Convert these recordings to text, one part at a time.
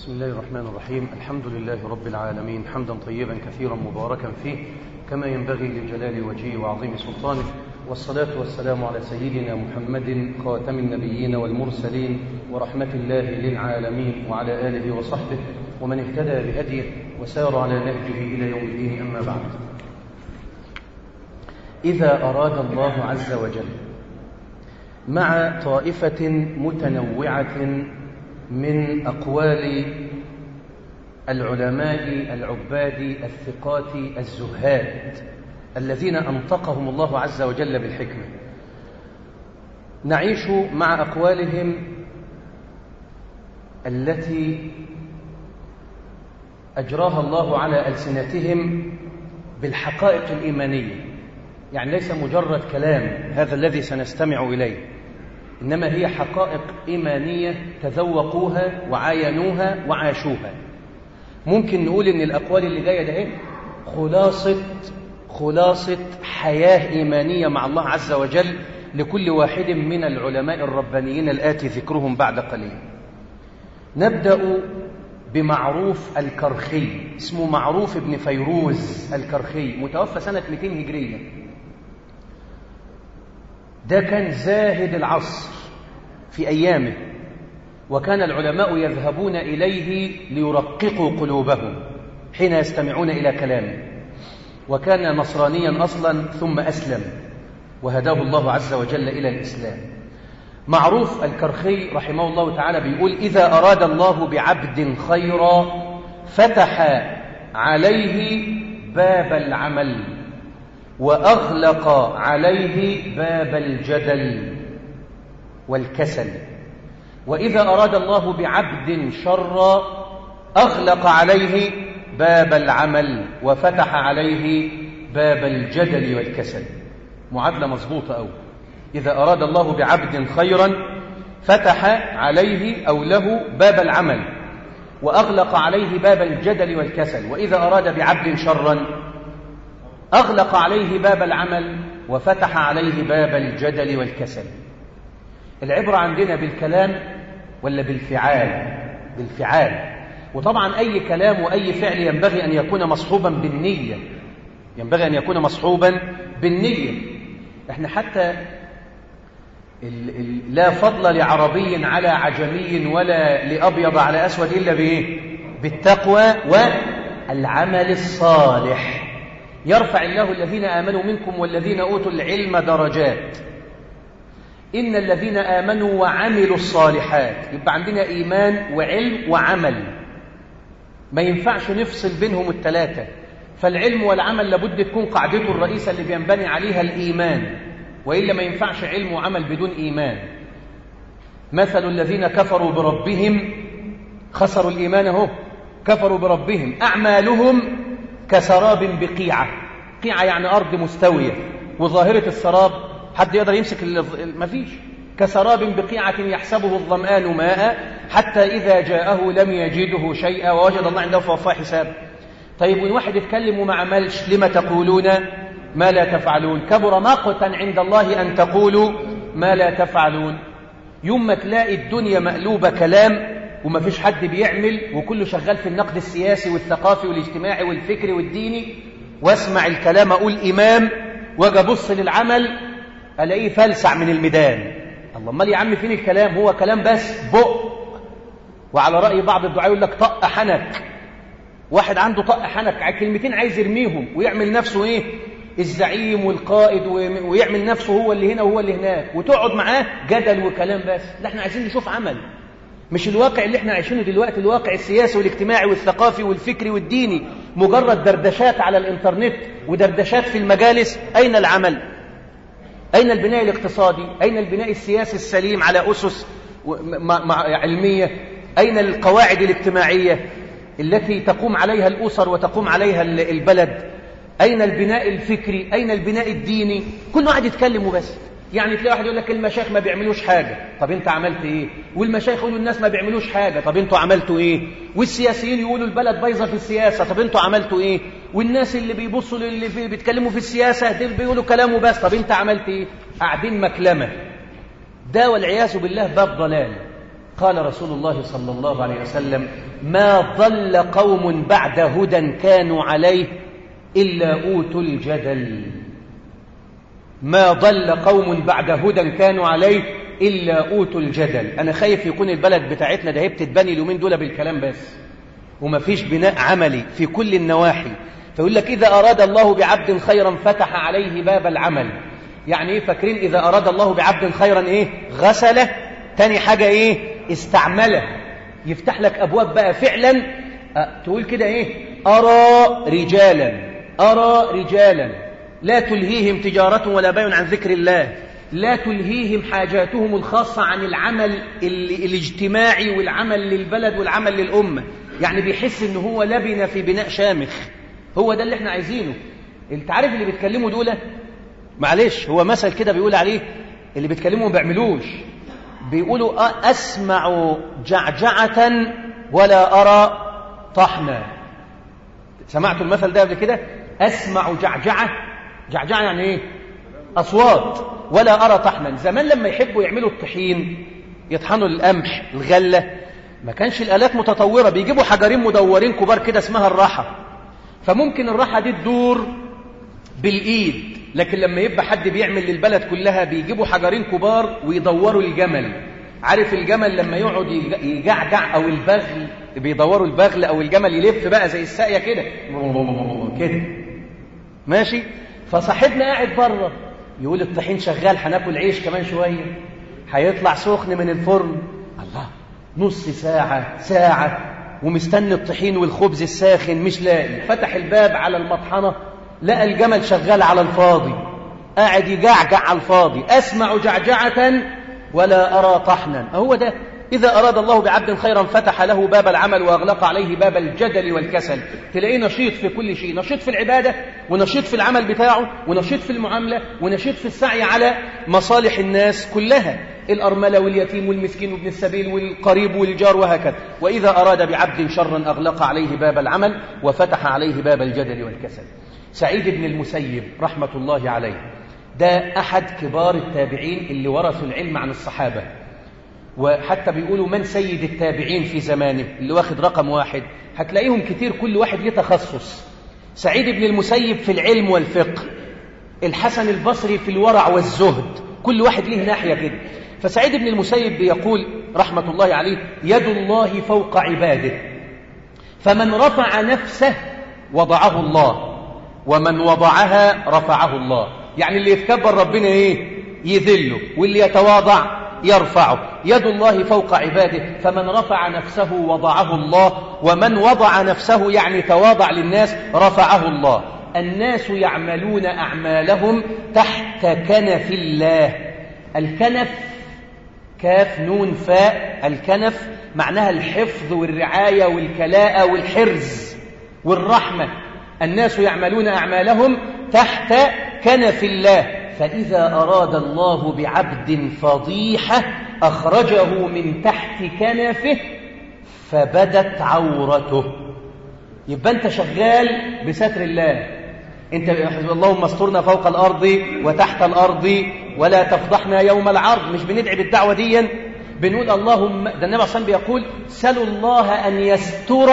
بسم الله الرحمن الرحيم الحمد لله رب العالمين حمدا طيبا كثيرا مباركا فيه كما ينبغي لجلال وجهه وعظيم سلطانه والصلاة والسلام على سيدنا محمد خاتم النبيين والمرسلين ورحمة الله للعالمين وعلى آله وصحبه ومن اهتدى بهديه وسار على نهجه إلى يوم الدين أما بعد إذا أراد الله عز وجل مع طائفة متنوعة من أقوال العلماء العباد الثقات الزهاد الذين أنطقهم الله عز وجل بالحكمة نعيش مع أقوالهم التي أجراها الله على ألسنتهم بالحقائق الإيمانية يعني ليس مجرد كلام هذا الذي سنستمع إليه إنما هي حقائق إيمانية تذوقوها وعاينوها وعاشوها ممكن نقول إن الأقوال اللي جاية ده إيه؟ خلاصة خلاصة حياة إيمانية مع الله عز وجل لكل واحد من العلماء الربانيين الآتي ذكرهم بعد قليل نبدأ بمعروف الكرخي اسمه معروف ابن فيروز الكرخي متوفى سنة 200 هجرية ده كان زاهد العصر في أيامه وكان العلماء يذهبون إليه ليرققوا قلوبهم حين يستمعون إلى كلامه وكان نصرانيا أصلا ثم أسلم وهداه الله عز وجل إلى الإسلام معروف الكرخي رحمه الله تعالى بيقول إذا أراد الله بعبد خيرا فتح عليه باب العمل وأغلق عليه باب الجدل والكسل وإذا أراد الله بعبد شرا أغلق عليه باب العمل وفتح عليه باب الجدل والكسل معادلة مظبوطة أوي إذا أراد الله بعبد خيرا فتح عليه أو له باب العمل وأغلق عليه باب الجدل والكسل وإذا أراد بعبد شرا أغلق عليه باب العمل وفتح عليه باب الجدل والكسل العبرة عندنا بالكلام ولا بالفعال بالفعال وطبعا أي كلام وأي فعل ينبغي أن يكون مصحوبا بالنية ينبغي أن يكون مصحوبا بالنية احنا حتى ال ال لا فضل لعربي على عجمي ولا لأبيض على أسود إلا بإيه؟ بالتقوى والعمل الصالح يرفع الله الذين آمنوا منكم والذين أوتوا العلم درجات إن الذين آمنوا وعملوا الصالحات يبقى عندنا إيمان وعلم وعمل ما ينفعش نفصل بينهم الثلاثة فالعلم والعمل لابد تكون قاعدته الرئيسة اللي بينبني عليها الإيمان وإلا ما ينفعش علم وعمل بدون إيمان مثل الذين كفروا بربهم خسروا الإيمان هو كفروا بربهم أعمالهم كسراب بقيعة قيعة يعني أرض مستوية وظاهرة السراب حد يقدر يمسك ما فيش كسراب بقيعة يحسبه الظمآن ماء حتى إذا جاءه لم يجده شيئا ووجد الله عنده فوفاه حساب طيب وإن واحد يتكلم وما عملش لما تقولون ما لا تفعلون كبر مقتا عند الله أن تقولوا ما لا تفعلون يوم ما تلاقي الدنيا مقلوبة كلام وما فيش حد بيعمل وكله شغال في النقد السياسي والثقافي والاجتماعي والفكري والديني واسمع الكلام أقول إمام واجي أبص للعمل ألاقيه فلسع من الميدان الله امال يا عم فين الكلام هو كلام بس بق وعلى رأي بعض الدعاء يقول لك طق حنك واحد عنده طق حنك على كلمتين عايز يرميهم ويعمل نفسه ايه الزعيم والقائد ويعمل نفسه هو اللي هنا وهو اللي هناك وتقعد معاه جدل وكلام بس لا احنا عايزين نشوف عمل مش الواقع اللي احنا عايشينه دلوقتي الواقع السياسي والاجتماعي والثقافي والفكري والديني مجرد دردشات على الانترنت ودردشات في المجالس اين العمل اين البناء الاقتصادي اين البناء السياسي السليم على اسس علميه اين القواعد الاجتماعيه التي تقوم عليها الاسر وتقوم عليها البلد أين البناء الفكري أين البناء الديني كل واحد يتكلم وبس يعني تلاقي واحد يقول لك المشايخ ما بيعملوش حاجة طب انت عملت ايه والمشايخ يقولوا الناس ما بيعملوش حاجة طب انتوا عملتوا ايه والسياسيين يقولوا البلد بايظة في السياسة طب انتوا عملتوا ايه والناس اللي بيبصوا للي في بيتكلموا في السياسة دول بيقولوا كلامه بس طب انت عملت ايه قاعدين مكلمة ده والعياذ بالله باب ضلال قال رسول الله صلى الله عليه وسلم ما ضل قوم بعد هدى كانوا عليه إلا أوتوا الجدل ما ضل قوم بعد هدى كانوا عليه إلا أوتوا الجدل أنا خايف يكون البلد بتاعتنا ده هي بتتبني اليومين دول بالكلام بس وما فيش بناء عملي في كل النواحي فيقول لك إذا أراد الله بعبد خيرا فتح عليه باب العمل يعني إيه فاكرين إذا أراد الله بعبد خيرا إيه غسله تاني حاجة إيه استعمله يفتح لك أبواب بقى فعلا أه تقول كده إيه أرى رجالا أرى رجالا لا تلهيهم تجارة ولا بيع عن ذكر الله لا تلهيهم حاجاتهم الخاصة عن العمل الاجتماعي والعمل للبلد والعمل للأمة يعني بيحس ان هو لبنة في بناء شامخ هو ده اللي احنا عايزينه انت عارف اللي بيتكلموا دول معلش هو مثل كده بيقول عليه اللي بيتكلموا ما بيعملوش بيقولوا أسمع جعجعة ولا أرى طحنا سمعتوا المثل ده قبل كده أسمع جعجعة جعجعة يعني إيه أصوات ولا أرى طحنا زمان لما يحبوا يعملوا الطحين يطحنوا القمح الغلة ما كانش الآلات متطورة بيجيبوا حجرين مدورين كبار كده اسمها الراحة فممكن الراحة دي تدور بالإيد لكن لما يبقى حد بيعمل للبلد كلها بيجيبوا حجرين كبار ويدوروا الجمل عارف الجمل لما يقعد يجعجع أو البغل بيدوروا البغل أو الجمل يلف بقى زي الساقية كده كده ماشي فصاحبنا قاعد بره يقول الطحين شغال هناكل عيش كمان شوية هيطلع سخن من الفرن الله نص ساعة ساعة ومستني الطحين والخبز الساخن مش لاقي فتح الباب على المطحنة لقى الجمل شغال على الفاضي قاعد يجعجع على الفاضي أسمع جعجعة ولا أرى طحنا هو ده إذا أراد الله بعبد خيرا فتح له باب العمل وأغلق عليه باب الجدل والكسل تلاقيه نشيط في كل شيء نشيط في العبادة ونشيط في العمل بتاعه ونشيط في المعاملة ونشيط في السعي على مصالح الناس كلها الأرملة واليتيم والمسكين وابن السبيل والقريب والجار وهكذا وإذا أراد بعبد شرا أغلق عليه باب العمل وفتح عليه باب الجدل والكسل سعيد بن المسيب رحمة الله عليه ده أحد كبار التابعين اللي ورثوا العلم عن الصحابة وحتى بيقولوا من سيد التابعين في زمانه اللي واخد رقم واحد هتلاقيهم كتير كل واحد ليه تخصص سعيد بن المسيب في العلم والفقه الحسن البصري في الورع والزهد كل واحد ليه ناحية كده فسعيد بن المسيب بيقول رحمة الله عليه يد الله فوق عباده فمن رفع نفسه وضعه الله ومن وضعها رفعه الله يعني اللي يتكبر ربنا ايه يذله واللي يتواضع يرفعه يد الله فوق عباده فمن رفع نفسه وضعه الله ومن وضع نفسه يعني تواضع للناس رفعه الله الناس يعملون أعمالهم تحت كنف الله الكنف كاف نون فاء الكنف معناها الحفظ والرعاية والكلاءة والحرز والرحمة الناس يعملون أعمالهم تحت كنف الله فإذا أراد الله بعبد فضيحة أخرجه من تحت كنفه فبدت عورته يبقى أنت شغال بستر الله أنت اللهم استرنا فوق الأرض وتحت الأرض ولا تفضحنا يوم العرض مش بندعي بالدعوة دي بنقول اللهم ده النبي صلى الله عليه وسلم بيقول سلوا الله أن يستر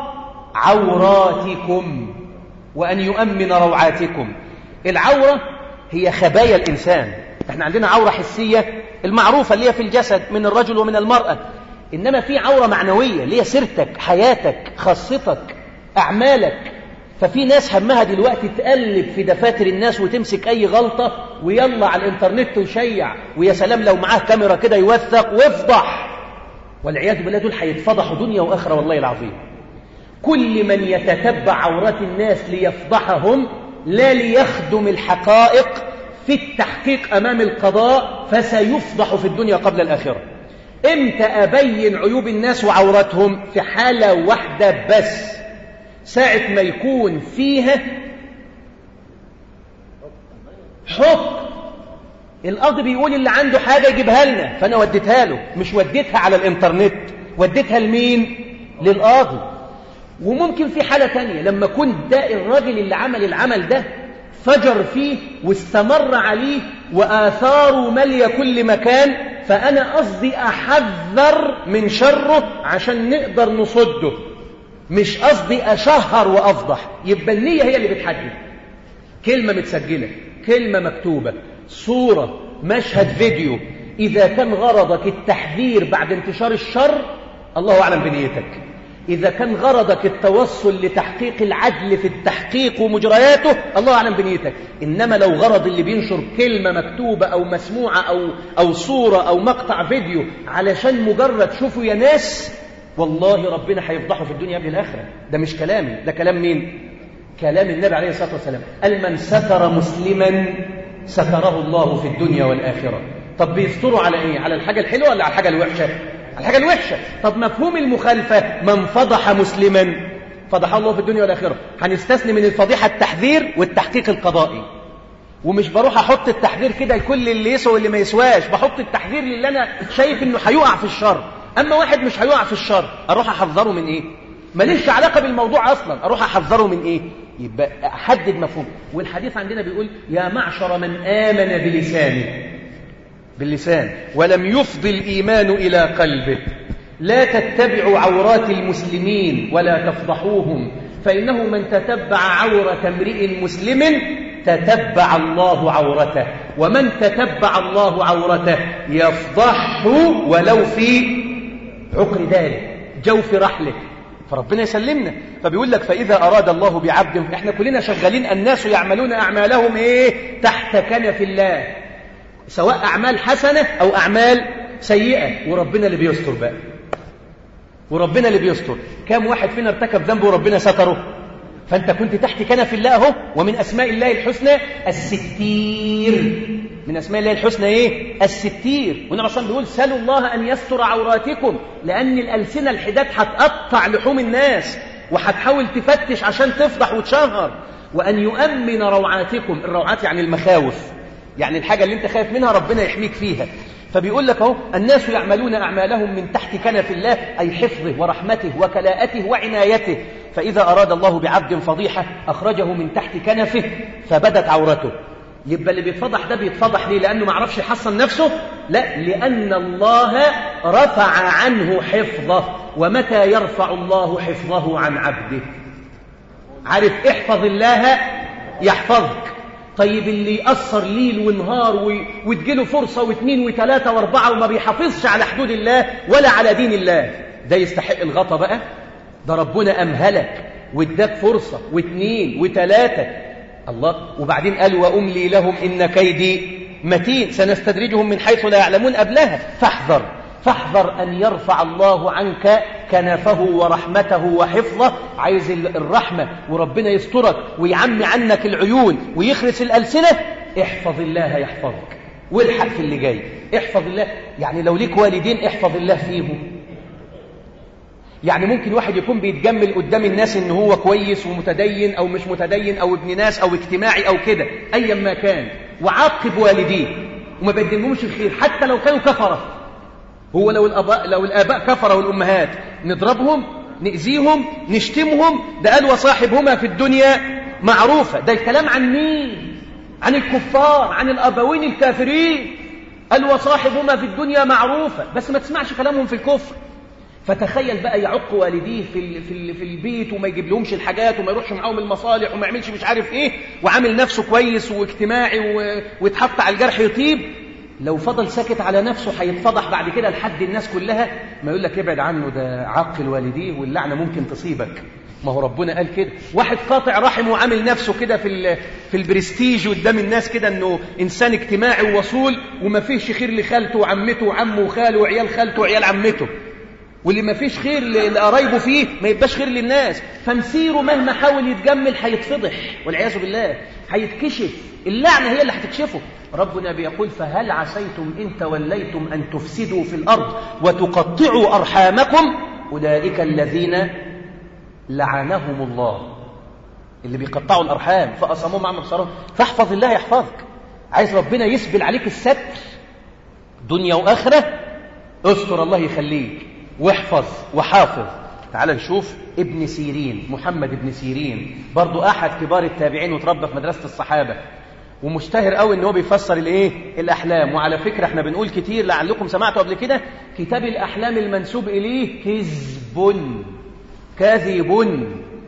عوراتكم وأن يؤمن روعاتكم العورة هي خبايا الإنسان احنا عندنا عورة حسية المعروفة اللي هي في الجسد من الرجل ومن المرأة إنما في عورة معنوية اللي هي سيرتك حياتك خاصتك أعمالك ففي ناس همها دلوقتي تقلب في دفاتر الناس وتمسك أي غلطة ويلا على الإنترنت وشيع ويا سلام لو معاه كاميرا كده يوثق وافضح والعياذ بالله دول هيتفضحوا دنيا وآخرة والله العظيم كل من يتتبع عورات الناس ليفضحهم لا ليخدم الحقائق في التحقيق أمام القضاء فسيفضح في الدنيا قبل الآخرة امتى أبين عيوب الناس وعوراتهم في حالة واحدة بس ساعة ما يكون فيها حكم القاضي بيقول اللي عنده حاجة يجيبها لنا فأنا وديتها له مش وديتها على الإنترنت وديتها لمين؟ للقاضي وممكن في حالة تانية لما كنت ده الراجل اللي عمل العمل ده فجر فيه واستمر عليه وآثاره مالية كل مكان فأنا قصدي أحذر من شره عشان نقدر نصده مش قصدي أشهر وأفضح يبقى النية هي اللي بتحدد كلمة متسجلة كلمة مكتوبة صورة مشهد فيديو إذا كان غرضك التحذير بعد انتشار الشر الله أعلم بنيتك إذا كان غرضك التوصل لتحقيق العدل في التحقيق ومجرياته الله أعلم بنيتك إنما لو غرض اللي بينشر كلمة مكتوبة أو مسموعة أو, أو صورة أو مقطع فيديو علشان مجرد شوفوا يا ناس والله ربنا هيفضحه في الدنيا قبل الآخرة ده مش كلامي ده كلام مين كلام النبي عليه الصلاة والسلام قال من ستر مسلما ستره الله في الدنيا والآخرة طب بيستروا على إيه على الحاجة الحلوة ولا على الحاجة الوحشة الحاجة الوحشة طب مفهوم المخالفة من فضح مسلما فضح الله في الدنيا والآخرة هنستثني من الفضيحة التحذير والتحقيق القضائي ومش بروح احط التحذير كده لكل اللي يسوى واللي ما يسواش بحط التحذير للي انا شايف انه هيقع في الشر اما واحد مش هيقع في الشر اروح احذره من ايه ماليش علاقه بالموضوع اصلا اروح احذره من ايه يبقى احدد مفهوم والحديث عندنا بيقول يا معشر من امن بلسانه باللسان ولم يفض الإيمان إلى قلبه لا تتبعوا عورات المسلمين ولا تفضحوهم فإنه من تتبع عورة امرئ مسلم تتبع الله عورته ومن تتبع الله عورته يفضحه ولو في عقر داره جوف رحله فربنا يسلمنا فبيقول لك فإذا أراد الله بعبد احنا كلنا شغالين الناس يعملون أعمالهم إيه تحت كنف الله سواء أعمال حسنة أو أعمال سيئة وربنا اللي بيستر بقى وربنا اللي بيستر كم واحد فينا ارتكب ذنب وربنا ستره فأنت كنت تحت كنف الله أهو ومن أسماء الله الحسنى الستير من أسماء الله الحسنى إيه؟ الستير والنبي صلى بيقول سلوا الله أن يستر عوراتكم لأن الألسنة الحداد هتقطع لحوم الناس وهتحاول تفتش عشان تفضح وتشهر وأن يؤمن روعاتكم الروعات يعني المخاوف يعني الحاجة اللي انت خايف منها ربنا يحميك فيها فبيقول لك اهو الناس يعملون أعمالهم من تحت كنف الله أي حفظه ورحمته وكلاءته وعنايته فإذا أراد الله بعبد فضيحة أخرجه من تحت كنفه فبدت عورته يبقى اللي بيتفضح ده بيتفضح ليه لأنه ما عرفش يحصن نفسه لا لأن الله رفع عنه حفظه ومتى يرفع الله حفظه عن عبده عارف احفظ الله يحفظك طيب اللي يأثر ليل ونهار و... وتجيله فرصة واثنين وثلاثة واربعة وما بيحافظش على حدود الله ولا على دين الله ده يستحق الغطا بقى ده ربنا أمهلك واداك فرصة واثنين وثلاثة الله وبعدين قال وأملي لهم إن كيدي متين سنستدرجهم من حيث لا يعلمون قبلها فاحذر فاحذر أن يرفع الله عنك كنفه ورحمته وحفظه عايز الرحمة وربنا يسترك ويعمي عنك العيون ويخرس الألسنة احفظ الله يحفظك والحق في اللي جاي احفظ الله يعني لو ليك والدين احفظ الله فيهم يعني ممكن واحد يكون بيتجمل قدام الناس ان هو كويس ومتدين او مش متدين او ابن ناس او اجتماعي او كده ايا ما كان وعاقب والديه وما بيقدمهمش الخير حتى لو كانوا كفره هو لو الاباء لو الاباء كفره والامهات نضربهم ناذيهم نشتمهم ده قال وصاحبهما في الدنيا معروفه ده الكلام عن مين عن الكفار عن الابوين الكافرين قال وصاحبهما في الدنيا معروفه بس ما تسمعش كلامهم في الكفر فتخيل بقى يعق والديه في في في البيت وما يجيب لهمش الحاجات وما يروحش معاهم المصالح وما يعملش مش عارف ايه وعامل نفسه كويس واجتماعي ويتحط على الجرح يطيب لو فضل ساكت على نفسه هيتفضح بعد كده لحد الناس كلها ما يقول لك ابعد عنه ده عق الوالديه واللعنه ممكن تصيبك ما هو ربنا قال كده واحد قاطع رحم وعامل نفسه كده في في البرستيج قدام الناس كده انه انسان اجتماعي ووصول وما فيش خير لخالته وعمته وعمه وخاله وعيال خالته وعيال عمته واللي ما فيش خير لقرايبه فيه ما يبقاش خير للناس فمسيره مهما حاول يتجمل هيتفضح والعياذ بالله هيتكشف اللعنة هي اللي هتكشفه ربنا بيقول فهل عسيتم إن توليتم أن تفسدوا في الأرض وتقطعوا أرحامكم أولئك الذين لعنهم الله اللي بيقطعوا الأرحام فأصموهم عن مبصرهم فاحفظ الله يحفظك عايز ربنا يسبل عليك الستر دنيا وآخرة استر الله يخليك واحفظ وحافظ تعال نشوف ابن سيرين محمد ابن سيرين برضو أحد كبار التابعين وتربى في مدرسة الصحابة ومشتهر قوي ان هو بيفسر الايه الاحلام وعلى فكره احنا بنقول كتير لعلكم سمعتوا قبل كده كتاب الاحلام المنسوب اليه كذب كاذب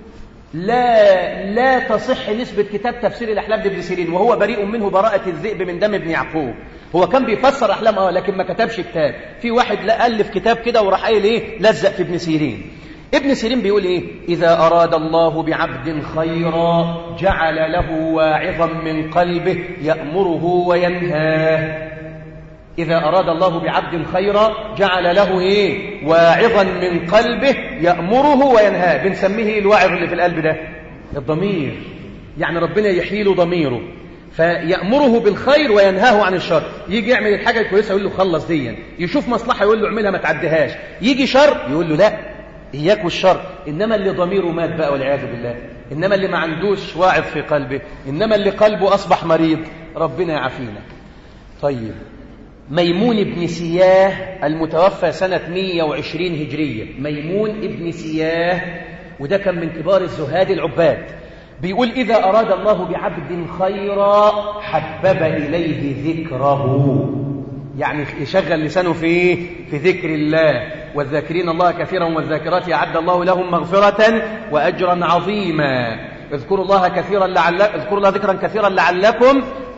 لا لا تصح نسبة كتاب تفسير الأحلام لابن سيرين وهو بريء منه براءة الذئب من دم ابن يعقوب هو كان بيفسر أحلام اه لكن ما كتبش كتاب في واحد لا ألف كتاب كده وراح قايل إيه لزق في ابن سيرين ابن سيرين بيقول إيه إذا أراد الله بعبد خيرا جعل له واعظا من قلبه يأمره وينهاه إذا أراد الله بعبد خيرا جعل له إيه واعظا من قلبه يأمره وينهاه بنسميه الواعظ اللي في القلب ده الضمير يعني ربنا يحيي له ضميره فيأمره بالخير وينهاه عن الشر يجي يعمل الحاجة الكويسة يقول له خلص ديا يشوف مصلحة يقول له اعملها ما تعديهاش يجي شر يقول له لا إياك والشر إنما اللي ضميره مات بقى والعياذ بالله إنما اللي ما عندوش واعظ في قلبه إنما اللي قلبه أصبح مريض ربنا يعافينا طيب ميمون بن سياه المتوفى سنة 120 هجرية ميمون بن سياه وده كان من كبار الزهاد العباد بيقول إذا أراد الله بعبد خيرا حبب إليه ذكره يعني يشغل لسانه في إيه؟ في ذكر الله والذاكرين الله كثيرا والذاكرات أعد الله لهم مغفرة وأجرا عظيما اذكروا الله كثيرا لعل اذكروا الله ذكرا كثيرا لعلكم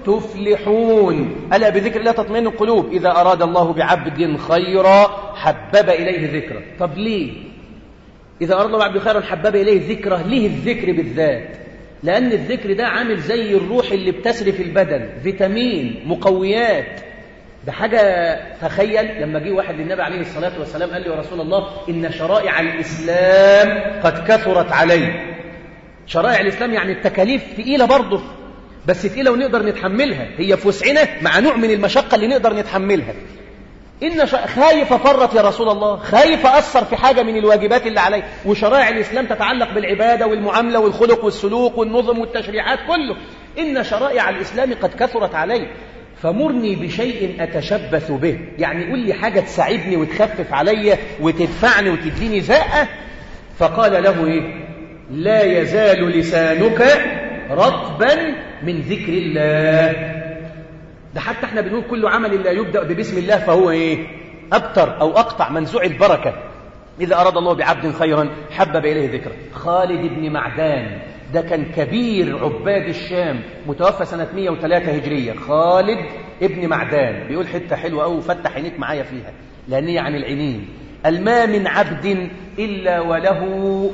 تفلحون ألا بذكر الله تطمئن القلوب إذا أراد الله بعبد خيرا حبب إليه ذكره طب ليه إذا أراد الله بعبد خيرا حبب إليه ذكره ليه الذكر بالذات لأن الذكر ده عامل زي الروح اللي بتسري في البدن فيتامين مقويات ده حاجة تخيل لما جه واحد للنبي عليه الصلاة والسلام قال له يا رسول الله إن شرائع الإسلام قد كثرت علي شرائع الإسلام يعني التكاليف ثقيلة برضه بس تقيلة ونقدر نتحملها هي في وسعنا مع نوع من المشقة اللي نقدر نتحملها إن ش... خايف أفرط يا رسول الله خايف أثر في حاجة من الواجبات اللي علي وشرائع الإسلام تتعلق بالعبادة والمعاملة والخلق والسلوك والنظم والتشريعات كله إن شرائع الإسلام قد كثرت علي فمرني بشيء أتشبث به يعني قول لي حاجة تساعدني وتخفف عليا وتدفعني وتديني زاءة فقال له إيه لا يزال لسانك رطبا من ذكر الله ده حتى احنا بنقول كل عمل لا يبدأ ببسم الله فهو ايه أبتر أو أقطع منزوع البركة إذا أراد الله بعبد خيرا حبب إليه ذكره خالد بن معدان ده كان كبير عباد الشام متوفى سنة 103 هجرية خالد ابن معدان بيقول حتة حلوة أوي فتح عينيك معايا فيها لأن هي عن العينين الما من عبد إلا وله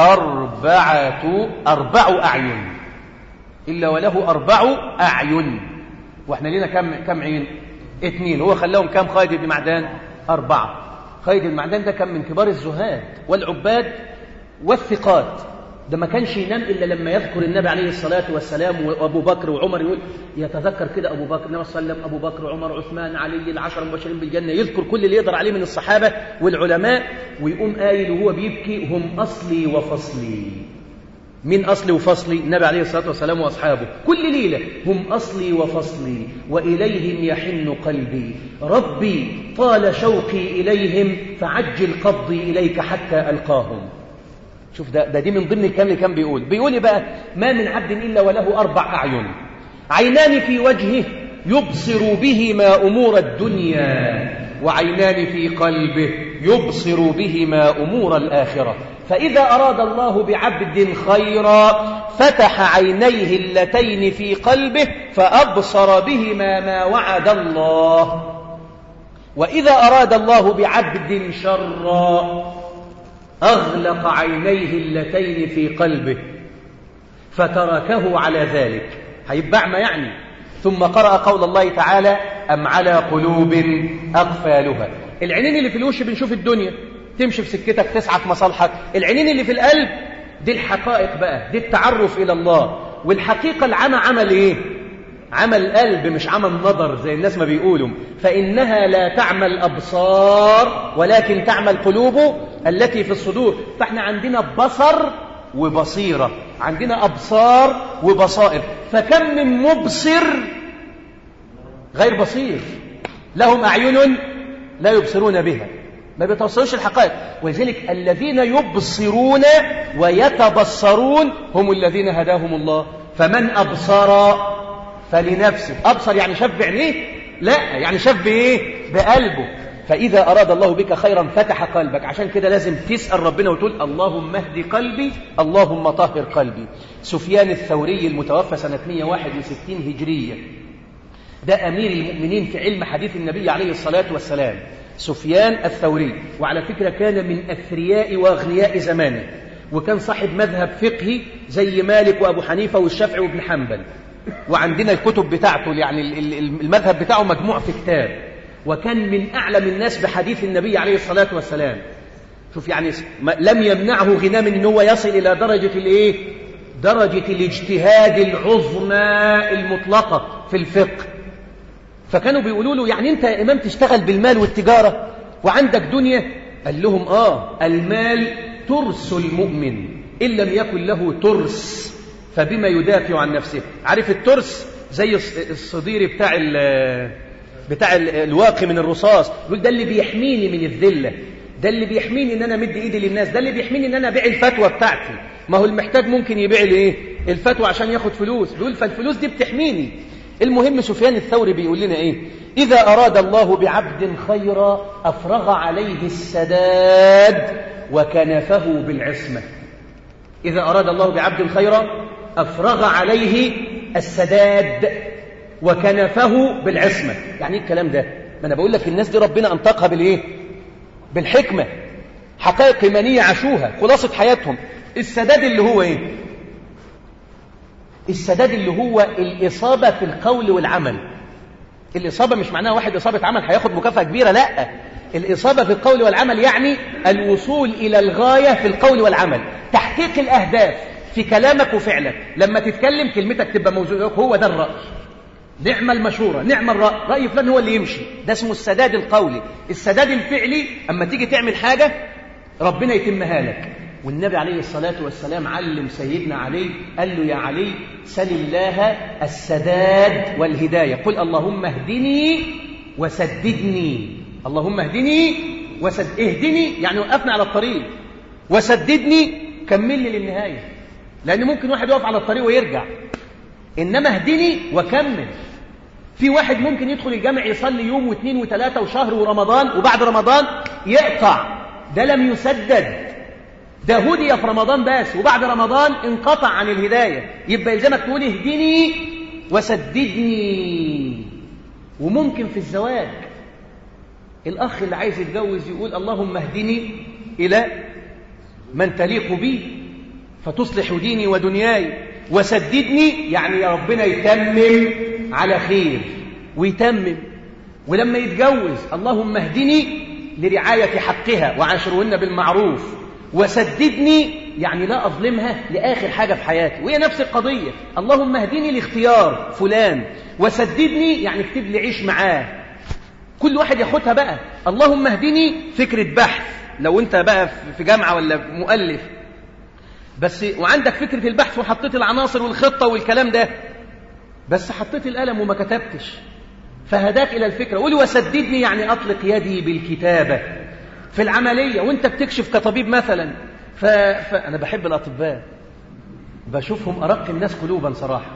أربعة أربع أعين إلا وله أربع أعين وإحنا لنا كم كم عين اثنين هو خلاهم كم خالد بن معدان أربعة خالد بن معدان ده كان من كبار الزهاد والعباد والثقات ده ما كانش ينام إلا لما يذكر النبي عليه الصلاة والسلام وأبو بكر وعمر يقول يتذكر كده أبو بكر النبي صلى الله عليه وسلم أبو بكر عمر عثمان علي العشر المبشرين بالجنة يذكر كل اللي يقدر عليه من الصحابة والعلماء ويقوم قايل وهو بيبكي هم أصلي وفصلي من أصلي وفصلي النبي عليه الصلاة والسلام وأصحابه كل ليلة هم أصلي وفصلي وإليهم يحن قلبي ربي طال شوقي إليهم فعجل قبضي إليك حتى ألقاهم شوف ده, ده دي من ضمن الكلام اللي كان بيقول بيقول إيه بقى ما من عبد إلا وله أربع أعين عينان في وجهه يبصر بهما أمور الدنيا وعينان في قلبه يبصر بهما أمور الآخرة فإذا أراد الله بعبد خيرا فتح عينيه اللتين في قلبه فأبصر بهما ما وعد الله وإذا أراد الله بعبد شرا أغلق عينيه اللتين في قلبه فتركه على ذلك هيبقى ما يعني ثم قرأ قول الله تعالى أم على قلوب أقفالها العينين اللي في الوش بنشوف الدنيا تمشي في سكتك تسعى في مصالحك العينين اللي في القلب دي الحقائق بقى دي التعرف إلى الله والحقيقة العمى عمل إيه عمل قلب مش عمل نظر زي الناس ما بيقولوا فإنها لا تعمى الأبصار ولكن تعمى القلوب التي في الصدور فإحنا عندنا بصر وبصيرة عندنا أبصار وبصائر فكم من مبصر غير بصير لهم أعين لا يبصرون بها ما بيتوصلوش الحقائق ولذلك الذين يبصرون ويتبصرون هم الذين هداهم الله فمن أبصر فلنفسه أبصر يعني شاف بعينيه لا يعني شاف بإيه بقلبه فإذا أراد الله بك خيرا فتح قلبك عشان كده لازم تسأل ربنا وتقول اللهم اهدي قلبي اللهم طهر قلبي سفيان الثوري المتوفى سنة 161 هجرية ده أمير المؤمنين في علم حديث النبي عليه الصلاة والسلام سفيان الثوري وعلى فكرة كان من أثرياء وأغنياء زمانه وكان صاحب مذهب فقهي زي مالك وأبو حنيفة والشافعي وابن حنبل وعندنا الكتب بتاعته يعني المذهب بتاعه مجموع في كتاب وكان من أعلم الناس بحديث النبي عليه الصلاة والسلام شوف يعني لم يمنعه غنى من أنه يصل إلى درجة الإيه؟ درجة الاجتهاد العظمى المطلقة في الفقه فكانوا بيقولوا له يعني أنت يا إمام تشتغل بالمال والتجارة وعندك دنيا قال لهم آه المال ترس المؤمن إن لم يكن له ترس فبما يدافع عن نفسه عارف الترس زي الصدير بتاع بتاع الواقي من الرصاص يقول ده اللي بيحميني من الذلة ده اللي بيحميني ان انا امد ايدي للناس ده اللي بيحميني ان انا ابيع الفتوى بتاعتي ما هو المحتاج ممكن يبيع الايه الفتوى عشان ياخد فلوس بيقول فالفلوس دي بتحميني المهم سفيان الثوري بيقول لنا ايه اذا اراد الله بعبد خيرا افرغ عليه السداد وكنفه بالعصمه اذا اراد الله بعبد خيرا افرغ عليه السداد وكنفه بالعصمة يعني ايه الكلام ده ما انا بقول لك الناس دي ربنا انطقها بالايه بالحكمة حقائق إيمانية عاشوها خلاصة حياتهم السداد اللي هو ايه السداد اللي هو الإصابة في القول والعمل الإصابة مش معناها واحد إصابة عمل هياخد مكافأة كبيرة لا الإصابة في القول والعمل يعني الوصول إلى الغاية في القول والعمل تحقيق الأهداف في كلامك وفعلك لما تتكلم كلمتك تبقى موزونة هو ده الرأي نعم المشورة نعم الرأي رأي فلان هو اللي يمشي ده اسمه السداد القولي السداد الفعلي أما تيجي تعمل حاجة ربنا يتمها لك والنبي عليه الصلاة والسلام علم سيدنا علي قال له يا علي سل الله السداد والهداية قل اللهم اهدني وسددني اللهم اهدني وسد اهدني يعني وقفنا على الطريق وسددني كمل لي للنهاية لأن ممكن واحد يقف على الطريق ويرجع إنما اهدني وكمل في واحد ممكن يدخل الجامع يصلي يوم واثنين وثلاثة وشهر ورمضان وبعد رمضان يقطع ده لم يسدد ده هدي في رمضان بس وبعد رمضان انقطع عن الهداية يبقى يلزمك تقول اهدني وسددني وممكن في الزواج الأخ اللي عايز يتجوز يقول اللهم اهدني إلى من تليق بي فتصلح ديني ودنياي وسددني يعني يا ربنا يتمم على خير ويتمم ولما يتجوز اللهم اهدني لرعاية حقها وعاشرهن بالمعروف وسددني يعني لا أظلمها لآخر حاجة في حياتي وهي نفس القضية اللهم اهدني لاختيار فلان وسددني يعني اكتب لي عيش معاه كل واحد ياخدها بقى اللهم اهدني فكرة بحث لو انت بقى في جامعة ولا مؤلف بس وعندك فكرة البحث وحطيت العناصر والخطة والكلام ده بس حطيت القلم وما كتبتش فهداك إلى الفكرة قول وسددني يعني أطلق يدي بالكتابة في العملية وانت بتكشف كطبيب مثلا ف... فأنا بحب الأطباء بشوفهم أرق الناس قلوبا صراحة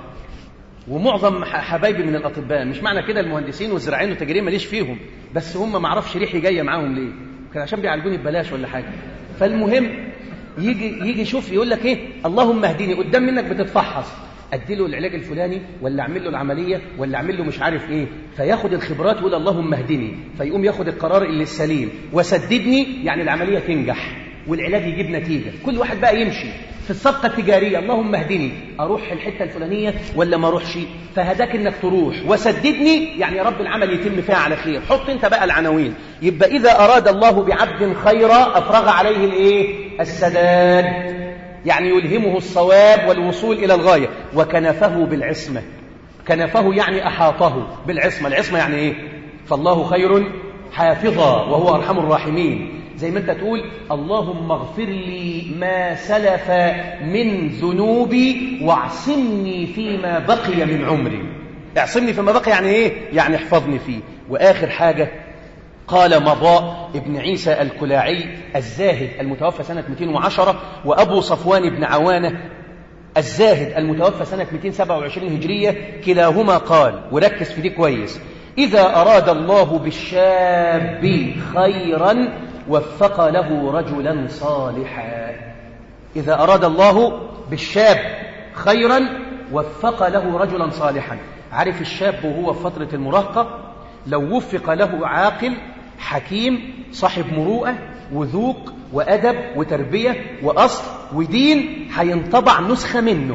ومعظم حبايبي من الأطباء مش معنى كده المهندسين والزراعيين والتاجرين ماليش فيهم بس هم ما اعرفش ريحي جاية معاهم ليه كان عشان بيعالجوني ببلاش ولا حاجة فالمهم يجي يجي يشوف يقول لك ايه اللهم اهديني قدام منك بتتفحص ادي له العلاج الفلاني ولا اعمل له العمليه ولا اعمل له مش عارف ايه فياخد الخبرات ويقول اللهم اهدني فيقوم ياخد القرار اللي السليم وسددني يعني العمليه تنجح والعلاج يجيب نتيجه كل واحد بقى يمشي في الصفقه التجاريه اللهم اهدني اروح الحته الفلانيه ولا ما اروحش فهداك انك تروح وسددني يعني يا رب العمل يتم فيها على خير حط انت بقى العناوين يبقى اذا اراد الله بعبد خيرا افرغ عليه الايه السداد يعني يلهمه الصواب والوصول إلى الغاية وكنفه بالعصمة كنفه يعني أحاطه بالعصمة العصمة يعني إيه فالله خير حافظا وهو أرحم الراحمين زي ما أنت تقول اللهم اغفر لي ما سلف من ذنوبي واعصمني فيما بقي من عمري اعصمني فيما بقي يعني إيه يعني احفظني فيه وآخر حاجة قال مضاء ابن عيسى الكلاعي الزاهد المتوفى سنة 210 وأبو صفوان بن عوانة الزاهد المتوفى سنة 227 هجرية كلاهما قال وركز في دي كويس إذا أراد الله بالشاب خيرا وفق له رجلا صالحا إذا أراد الله بالشاب خيرا وفق له رجلا صالحا عارف الشاب وهو في فترة المراهقة لو وفق له عاقل حكيم صاحب مروءة وذوق وأدب وتربية وأصل ودين هينطبع نسخة منه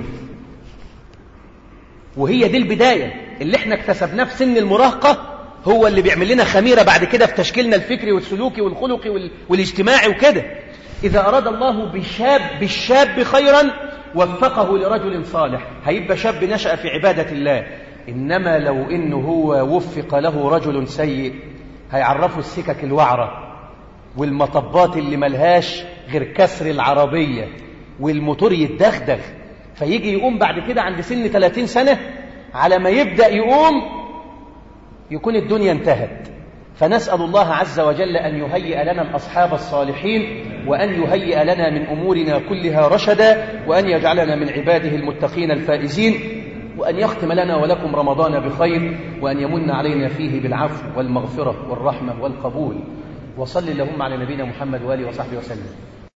وهي دي البداية اللي احنا اكتسبناه في سن المراهقة هو اللي بيعمل لنا خميرة بعد كده في تشكيلنا الفكري والسلوكي والخلقي وال... والاجتماعي وكده إذا أراد الله بشاب بالشاب خيرا وفقه لرجل صالح هيبقى شاب نشأ في عبادة الله إنما لو إنه هو وفق له رجل سيء هيعرفه السكك الوعرة والمطبات اللي ملهاش غير كسر العربية والموتور يتدغدغ فيجي يقوم بعد كده عند سن 30 سنة على ما يبدأ يقوم يكون الدنيا انتهت فنسأل الله عز وجل أن يهيئ لنا الأصحاب الصالحين وأن يهيئ لنا من أمورنا كلها رشدا وأن يجعلنا من عباده المتقين الفائزين وأن يختم لنا ولكم رمضان بخير وأن يمن علينا فيه بالعفو والمغفرة والرحمة والقبول وصل اللهم على نبينا محمد وآله وصحبه وسلم